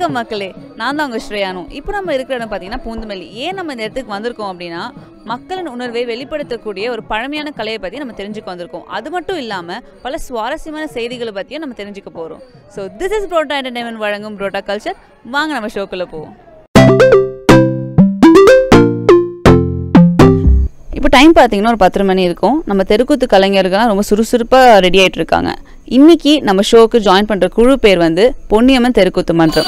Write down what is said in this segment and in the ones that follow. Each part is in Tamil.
வணக்கம் மக்களே நான் தான் உங்கள் ஸ்ரேயானு இப்போ நம்ம இருக்கிற இடம் பார்த்தீங்கன்னா பூந்துமல்லி ஏன் நம்ம இந்த இடத்துக்கு வந்திருக்கோம் அப்படின்னா மக்களின் உணர்வை வெளிப்படுத்தக்கூடிய ஒரு பழமையான கலையை பற்றி நம்ம தெரிஞ்சுக்க வந்திருக்கோம் அது மட்டும் இல்லாமல் பல சுவாரஸ்யமான செய்திகளை பற்றியும் நம்ம தெரிஞ்சுக்க போகிறோம் so this is Parotta entertainment வழங்கும் புரோட்டா கல்ச்சர் வாங்க நம்ம ஷோக்குள்ளே போவோம் இப்போ டைம் பார்த்தீங்கன்னா ஒரு பத்தரை மணி இருக்கும் நம்ம தெருக்கூத்து கலைஞர்கள்லாம் ரொம்ப சுறுசுறுப்பாக ரெடி ஆயிட்டு இருக்காங்க இன்னைக்கு நம்ம ஷோக்கு ஜாயின் பண்ணுற குழு பேர் வந்து பொன்னியம்மன் தெருக்கூத்து மன்றம்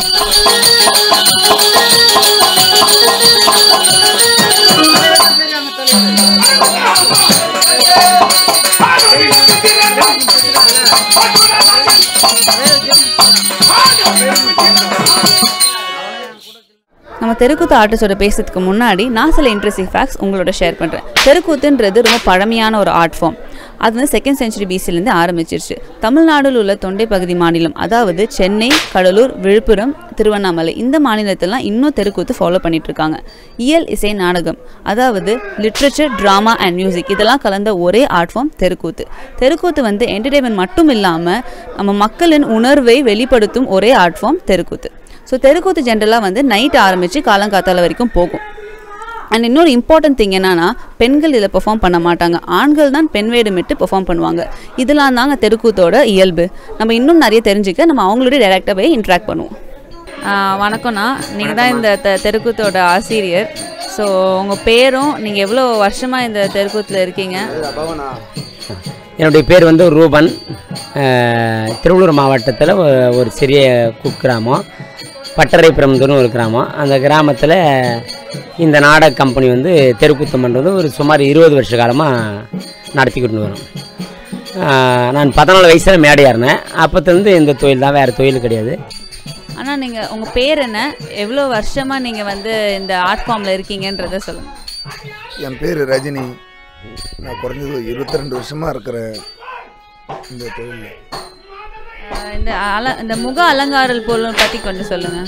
நம்ம தெருக்கூத்து ஆர்டிஸ்டோட பேசுறதுக்கு முன்னாடி நான் சில இன்ட்ரெஸ்டிங் ஃபேக்ட்ஸ் உங்களோட ஷேர் பண்ணுறேன் தெருக்கூத்துன்றது ரொம்ப பழமையான ஒரு ஆர்ட் ஃபார்ம் அது வந்து செகண்ட் செஞ்சுரி பிசிலேருந்து ஆரம்பிச்சிருச்சு தமிழ்நாடுல உள்ள தொண்டை பகுதி மாநிலம் அதாவது சென்னை கடலூர் விழுப்புரம் திருவண்ணாமலை இந்த மாநிலத்திலாம் இன்னும் தெருக்கூத்து ஃபாலோ பண்ணிட்டு இருக்காங்க இயல் இசை நாடகம் அதாவது லிட்ரேச்சர் ட்ராமா அண்ட் மியூசிக் இதெல்லாம் கலந்த ஒரே ஆர்ட் ஃபார்ம் தெருக்கூத்து தெருக்கூத்து வந்து என்டர்டெயின்மெண்ட் மட்டும் இல்லாமல் நம்ம மக்களின் உணர்வை வெளிப்படுத்தும் ஒரே ஆர்ட் ஃபார்ம் தெருக்கூத்து ஸோ தெருக்கூத்து ஜென்ரலாக வந்து நைட் ஆரம்பித்து காலங்காத்தால வரைக்கும் போகும் அண்ட் இன்னொரு இம்பார்ட்டன்ட் திங் என்னன்னா பெண்கள் இதில் பெர்ஃபார்ம் பண்ண மாட்டாங்க ஆண்கள் தான் பெண் வேடமிட்டு பெர்ஃபார்ம் பண்ணுவாங்க இதெல்லாம் தாங்க தெருக்கூத்தோட இயல்பு நம்ம இன்னும் நிறைய தெரிஞ்சுக்க நம்ம அவங்களோட டேரெக்டாக போய் இன்ட்ராக்ட் பண்ணுவோம் வணக்கம்ண்ணா நீங்கள் தான் இந்த தெ தெருக்கூத்தோட ஆசிரியர் ஸோ உங்கள் பேரும் நீங்கள் எவ்வளோ வருஷமாக இந்த தெருக்கூத்தில் இருக்கீங்க என்னுடைய பேர் வந்து ரூபன் அஹ், திருவள்ளூர் மாவட்டத்தில் ஒரு சிறிய குக்கிராமம் பட்டரைப்புறம்னு ஒரு கிராமம் அந்த கிராமத்தில் இந்த நாடக கம்பெனி வந்து தெருக்கூத்து மன்றம் வந்து ஒரு சுமார் இருபது வருஷ காலமாக நடத்திக்கிட்டு வரும் அஹ், நான் பதினாலு வயசில் மேடையாக இருந்தேன் அப்போத்துலேருந்து இந்த தொழில் தான் வேறு தொழில் கிடையாது ஆனால் நீங்கள் உங்கள் பேர் என்ன எவ்வளோ வருஷமாக நீங்கள் வந்து இந்த ஆர்ட் ஃபார்மில் இருக்கீங்கன்றதை சொல்லுங்கள் என் பேர் ரஜினி நான் குறைஞ்சது இருபத்தி ரெண்டு வருஷமாக இருக்கிறேன் இந்த தொழிலில் அஹ் இந்த அல இந்த முக அலங்காரல் பொருள் பற்றி கொஞ்சம் சொல்லுங்கள்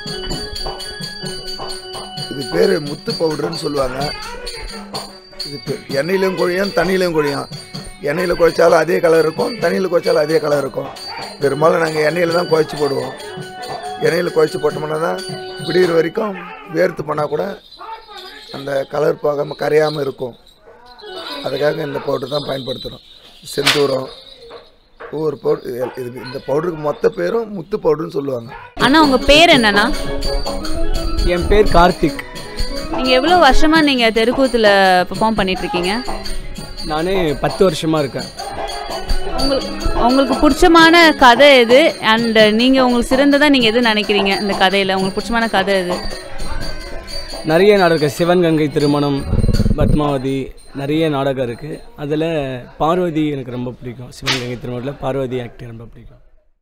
இது பேர் முத்து பவுடர்னு சொல்லுவாங்க இது பே- எண்ணெயிலையும் குழையும் தண்ணியிலையும் குழையும் எண்ணெயில் குழைச்சாலும் அதே கலர் இருக்கும் தண்ணியில் குழைச்சாலும் அதே கலர் இருக்கும் பெரும்பாலும் நாங்கள் எண்ணெயில் தான் குழைச்சி போடுவோம் எண்ணெயில் குழைச்சி போட்டோம்னா தான் விடிகிற வரைக்கும் வேர்த்து பண்ணால் கூட அந்த கலர் போகாமல் கரையாமல் இருக்கும் அதுக்காக இந்த பவுடர் தான் பயன்படுத்துகிறோம் செந்தூரம் ஒவ்வொரு பவுடர் இது இந்த பவுடருக்கு மொத்த பேரும் முத்து பவுடர்னு சொல்லுவாங்க அண்ணா உங்கள் பேர் என்னண்ணா என் பேர் கார்த்திக் நீங்கள் எவ்வளோ வருஷமாக நீங்கள் தெருக்கூத்தில் பெர்ஃபார்ம் பண்ணிகிட்ருக்கீங்க நான் பத்து வருஷமாக இருக்கேன் உங்களுக்கு உங்களுக்கு பிடிச்சமான கதை எது அண்ட் நீங்கள் உங்களுக்கு சிறந்ததாக நீங்கள் எது நினைக்கிறீங்க இந்த கதையில் உங்களுக்கு பிடிச்சமான கதை எது நிறைய நாடகம் சிவன் கங்கை திருமணம் பத்மாவதி நிறைய நாடகம் இருக்குது அதில் பார்வதி எனக்கு ரொம்ப பிடிக்கும் சிவன் கங்கை திருமணத்தில் பார்வதி ஆக்டிங் ரொம்ப பிடிக்கும்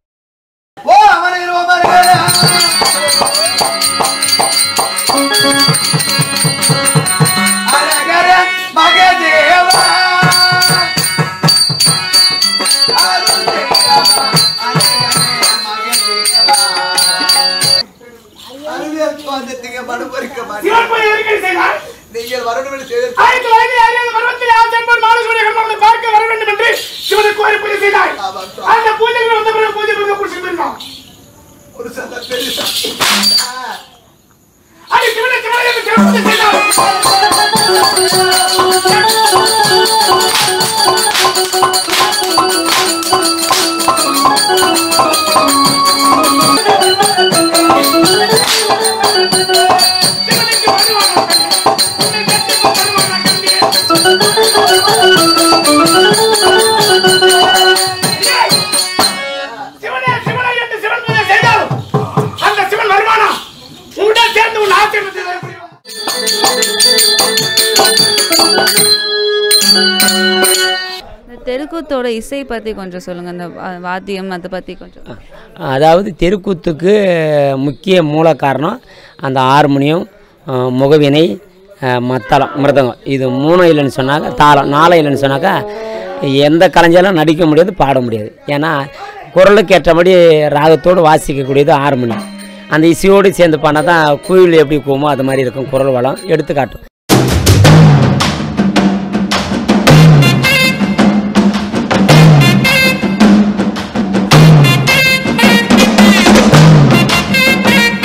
நீங்கள் வரணும் என்று செய்த ஆயிரத்தி தொள்ளாயிரத்தி அறுபது பருவத்தில் யார் செல்வன் மாலசுவரி கண்மாவனை பார்க்க வர வேண்டும் என்று சிவனுக்கு கோரி பூஜை செய்தார் அந்த பூஜைகள் வந்த பிறகு பூஜை கொடுக்க பிடிச்சிருந்தோம் ஒரு சந்த பெரிய அது சிவனை சிவனை என்று சிவன் பூஜை செய்தார் சிவனுக்கு வருவாங்க உன்னை கட்டிக்கொண்டு வருவாங்க கண்டே. சிவனே சிவனே என்று சிவன் பூஜை செய்தாலும் அந்த சிவன் வருமானா உன்னுடன் சேர்ந்து உன் ஆசிரியத்தை தர முடியும் இந்த தெருக்கூத்தோட இசை பற்றி கொஞ்சம் சொல்லுங்கள் இந்த வா- வாத்தியம் அதை பற்றி கொஞ்சம் அதாவது தெருக்கூத்துக்கு முக்கிய மூல காரணம் அந்த ஹார்மோனியம் அஹ், முகவினை அஹ், மத்தளம் மிருதங்கம் இது மூணு இல்லைன்னு சொன்னாக்கா தாளம் நாளை இல்லைன்னு சொன்னாக்கா எந்த கலைஞரும் நடிக்க முடியாது பாட முடியாது ஏன்னா குரலுக்கு ஏற்றபடி ராகத்தோடு வாசிக்கக்கூடியது ஹார்மோனியம் அந்த இசையோடு சேர்ந்து பண்ணால் தான் குயில் எப்படி கூமோ அது மாதிரி இருக்கும் குரல் வளம் எடுத்துக்காட்டும் ஆ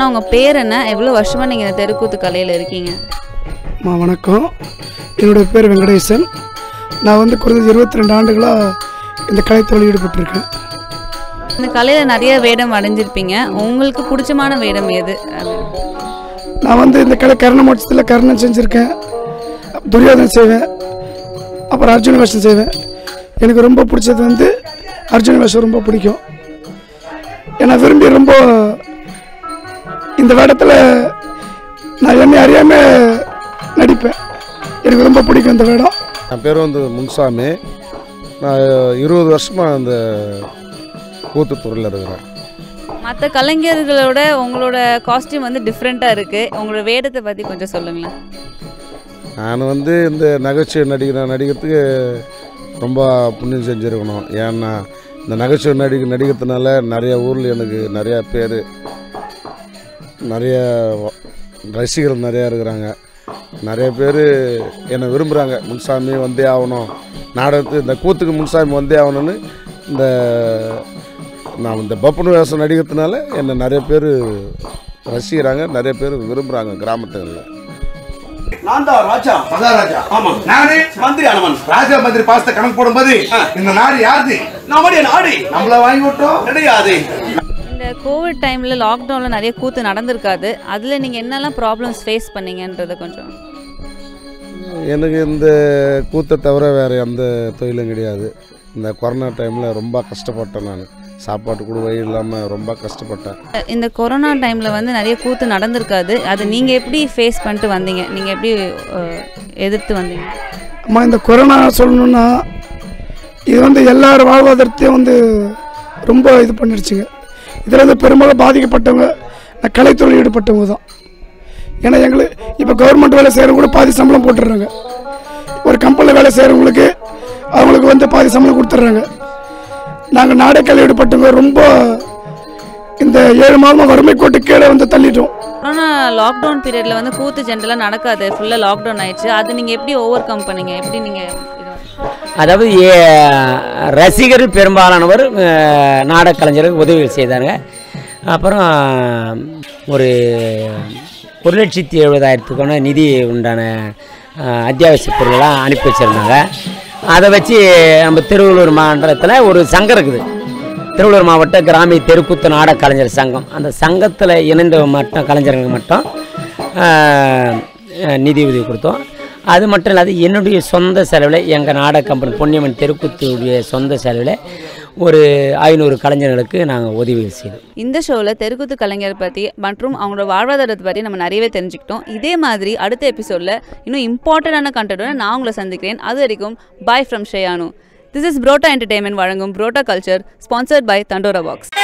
அண்ணா உங்கள் பேர் என்ன எவ்வளோ வருஷமாக நீங்கள் இந்த தெருக்கூத்து கலையில் இருக்கீங்க அம்மா வணக்கம் என்னுடைய பேர் வெங்கடேசன் நான் வந்து குறைந்தது இருபத்தி ரெண்டு ஆண்டுகளாக இந்த கலைத்தொழில் ஈடுபட்டிருக்கேன் இந்த கலையில் நிறைய வேடம் அடைஞ்சிருப்பீங்க உங்களுக்கு பிடிச்சமான வேடம் எது அது நான் வந்து இந்த கலை கர்ண மோட்சத்தில் கர்ணன் செஞ்சுருக்கேன் துரியோதனை செய்வேன் அப்புறம் அர்ஜுன வேஷம் செய்வேன் எனக்கு ரொம்ப பிடிச்சது வந்து அர்ஜுன வேஷம் ரொம்ப பிடிக்கும் ஏன்னா விரும்பி ரொம்ப இந்த வேடத்தில் நான் என்னை அறியாமல் நடிப்பேன் எனக்கு ரொம்ப பிடிக்கும் இந்த வேடம் என் பேர் வந்து முன்சாமி நான் இருபது வருஷமாக இந்த கூத்துத்துறையில் இருக்கிறேன் மற்ற கலைஞர்களோட உங்களோட காஸ்டியூம் வந்து டிஃப்ரெண்ட்டாக இருக்குது உங்களோட வேடத்தை பற்றி கொஞ்சம் சொல்லுங்களேன் நான் வந்து இந்த நகைச்சுவை நடிகை நடிக்கிறதுக்கு ரொம்ப புண்ணியம் செஞ்சுருக்கணும் ஏன்னா இந்த நகைச்சுவை நடிகை நடிக்கிறதுனால நிறைய ஊரில் எனக்கு நிறையா பேர் நிறைய ரசிகர்கள் நிறையா இருக்கிறாங்க நிறைய பேர் என்னை விரும்புகிறாங்க முன்சாமி வந்தே ஆகணும் நாடகத்துக்கு இந்த கூத்துக்கு முன்சாமி வந்தே ஆகணும்னு இந்த நான் இந்த பப்புனு வேஷம் நடிக்கிறதுனால என்னை நிறைய பேர் ரசிக்கிறாங்க நிறைய பேர் விரும்புகிறாங்க கிராமத்துகளில் நான் தான் ராஜா மகாராஜா ஆமா நானே மந்திரி ஆனவன் ராஜா மந்திரி பாசத்தை கணக்கு போடும்போது இந்த நாடு யாருது நம்முடைய நாடு நம்மள வாங்கி விட்டோம் கிடையாது இந்த கோவிட் டைமில் லாக்டவுனில் நிறைய கூத்து நடந்திருக்காது அதில் நீங்கள் என்னெல்லாம் ப்ராப்ளம்ஸ் ஃபேஸ் பண்ணீங்கன்றதை கொஞ்சம் எனக்கு இந்த கூத்தை தவிர வேறு எந்த தொழிலும் கிடையாது இந்த கொரோனா டைமில் ரொம்ப கஷ்டப்பட்டேன் நான் சாப்பாட்டு கூட வழி இல்லாமல் ரொம்ப கஷ்டப்பட்டேன் இந்த கொரோனா டைமில் வந்து நிறைய கூத்து நடந்திருக்காது அது நீங்கள் எப்படி ஃபேஸ் பண்ணிட்டு வந்தீங்க நீங்கள் எப்படி அஹ், எதிர்த்து வந்தீங்க அம்மா இந்த கொரோனா சொல்லணுன்னா இது வந்து எல்லார் வாழ்வாதாரத்தையும் வந்து ரொம்ப இது பண்ணிடுச்சுங்க இதில் வந்து பெரும்பாலும் பாதிக்கப்பட்டவங்க இந்த கலைத்துறையில் ஈடுபட்டவங்க தான் ஏன்னா எங்களுக்கு இப்போ கவர்மெண்ட் வேலை செய்கிறவங்க கூட பாதி சம்பளம் போட்டுடுறாங்க ஒரு கம்பெனியில் வேலை செய்கிறவங்களுக்கு அவங்களுக்கு வந்து பாதி சம்பளம் கொடுத்துட்றாங்க நாங்கள் நாடகக்கலை ஈடுபட்டவங்க ரொம்ப இந்த ஏழு மாதமாக வறுமை கோட்டு கீழே வந்து தள்ளிட்டோம் கொரோனா லாக்டவுன் பீரியடில் வந்து கூத்து ஜென்ரலாக நடக்காது ஃபுல்லாக லாக்டவுன் ஆயிடுச்சு அது நீங்கள் எப்படி ஓவர் கம் பண்ணீங்க எப்படி நீங்கள் அதாவது ஏ- ரசிகர்கள் பெரும்பாலானவர் அஹ், நாடகக் கலைஞருக்கு உதவிகள் செய்தாங்க அப்புறம் ஒரு ஒரு லட்சத்தி எழுபதாயிரத்துக்கான நிதி உண்டான அஹ், அத்தியாவசிய பொருளெல்லாம் அனுப்பி வச்சுருந்தாங்க அதை வச்சு நம்ம திருவள்ளூர் மாவட்டத்தில் ஒரு சங்கம் இருக்குது திருவள்ளூர் மாவட்ட கிராமிய தெருக்கூத்து நாடக கலைஞர் சங்கம் அந்த சங்கத்தில் இணைந்த மட்டும் கலைஞர்களுக்கு மட்டும் ஆஹ், அஹ், நிதி உதவி கொடுத்தோம் அது மட்டும் இல்லாது என்னுடைய சொந்த செலவில் எங்கள் நாடக கம்பெனி பொன்னியம்மன் தெருக்கூத்துடைய சொந்த செலவில் ஒரு ஐநூறு கலைஞர்களுக்கு நாங்கள் உதவிகள் செய்தோம் இந்த ஷோவில் தெருக்கூத்து கலைஞர் பற்றி மற்றும் அவங்களோட வாழ்வாதாரத்தை பற்றி நம்ம நிறையவே தெரிஞ்சுக்கிட்டோம் இதே மாதிரி அடுத்த எபிசோடில் இன்னும் இம்பார்ட்டண்டான கண்டென்ட்டோட நான் உங்களை சந்திக்கிறேன் அது வரைக்கும் பாய் ஃப்ரம் ஷேயானு திஸ் இஸ் புரோட்டா என்டர்டைன்மெண்ட் வழங்கும் Parotta culture sponsored by Thandora box